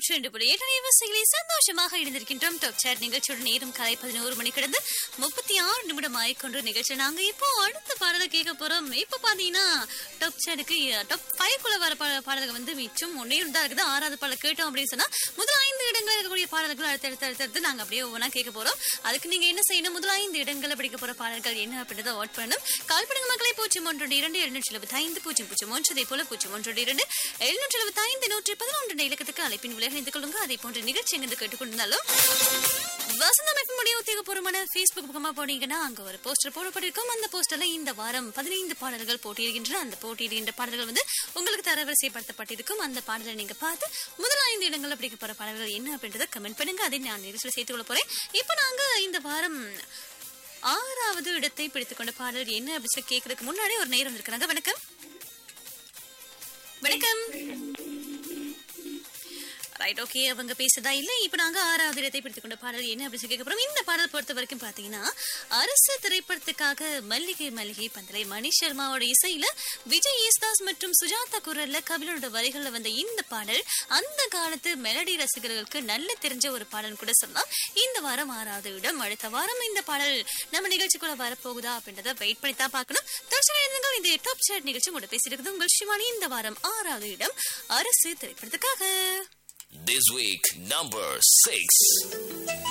நூற்றி ரெண்டு புள்ளி எட்டு நிவசைகளை சந்தோஷமாக இணைந்திருக்கின்றோம் டாப் சேட் நிகழ்ச்சியுடன் நேரம் காலை பதினோரு மணி கடந்து முப்பத்தி ஆறு நிமிடம் ஆயிக்கொண்டு நிகழ்ச்சி நாங்க இப்போ அடுத்த பாடலை கேட்க போறோம் இப்ப பாத்தீங்கன்னா டாப் சேட்டுக்கு டாப் ஃபைவ் குள்ள வர பா- பாடல்கள் வந்து மிச்சம் ஒன்னே தான் இருக்குது ஆறாவது பாடல் கேட்டோம் அப்படின்னு சொன்னா முதல் ஐந்து இடங்கள் இருக்கக்கூடிய பாடல்கள் அடுத்தடுத்து அடுத்தடுத்து நாங்க அப்படியே ஒவ்வொன்றா கேட்க போறோம் அதுக்கு நீங்க என்ன செய்யணும் முதல் ஐந்து இடங்களை பிடிக்க போற பாடல்கள் என்ன அப்படின்றத வாட் பண்ணணும் கால் பண்ணுங்க மக்களை பூஜ்ஜியம் ஒன்று இரண்டு எழுநூற்றி எழுபத்தி ஐந்து பூஜ்ஜியம் பூஜ்ஜியம் ஒன்று அதே போல பூஜ்ஜியம் ஒன்று இரண்டு எழுநூற்றி எழுபத்தி ஐந்து நூற்றி பதினொன்று இலக்கத்துக்கு அழைப்பின் விலை இணைந்து கொள்ளுங்க அதே போன்ற நிகழ்ச்சி எங்கிருந்து கேட்டுக்கொண்டிருந்தாலும் வசந்தம் முடிய உத்தியோகபூர்வமான ஃபேஸ்புக் பக்கமா போனீங்கன்னா அங்க ஒரு போஸ்டர் போடப்பட்டிருக்கும் அந்த போஸ்டர்ல இந்த வாரம் பதினைந்து பாடல்கள் போட்டியிடுகின்றன அந்த போட்டியிடுகின்ற பாடல்கள் வந்து உங்களுக்கு தரவரிசைப்படுத்தப்பட்டிருக்கும் அந்த பாடலை நீங்க பார்த்து முதல் ஐந்து இடங்கள்ல பிடிக்க போற பாடல்கள் என்ன அப்படின்றத கமெண்ட் பண்ணுங்க அதை நான் நிகழ்ச்சியில் சேர்த்துக் கொள்ள போறேன் இப்போ நாங்க இந்த வாரம் ஆறாவது இடத்தை பிடித்துக் கொண்ட பாடல் என்ன அப்படின்னு சொல்லி கேட்கறதுக்கு முன்னாடி ஒரு நேரம் இருக்கிறாங்க வணக்கம் வணக்கம் ரைட் ஓகே அவங்க பேசுதா இல்ல இப்ப நாங்க ஆறாவது இடத்தை பிடித்துக் கொண்ட பாடல் என்ன அப்படின்னு சொல்லி கேட்க போறோம் இந்த பாடல் பொறுத்த வரைக்கும் பாத்தீங்கன்னா அரசு திரைப்படத்துக்காக மல்லிகை மல்லிகை பந்தலை மணி சர்மாவோட இசையில விஜய் யேசுதாஸ் மற்றும் சுஜாதா குரல்ல கபிலோட வரிகள்ல வந்த இந்த பாடல் அந்த காலத்து மெலடி ரசிகர்களுக்கு நல்ல தெரிஞ்ச ஒரு பாடல் கூட சொல்லலாம் இந்த வாரம் ஆறாவது இடம் அடுத்த வாரம் இந்த பாடல் நம்ம நிகழ்ச்சிக்குள்ள வரப்போகுதா அப்படின்றத வெயிட் பண்ணி தான் பார்க்கணும் தொடர்ச்சி எழுதுங்கள் இந்த டாப் சேட் நிகழ்ச்சி கூட பேசியிருக்கிறது உங்கள் சிவானி இந்த வாரம் ஆறாவது இடம் அரசு திரைப்படத்துக்காக This week, number six.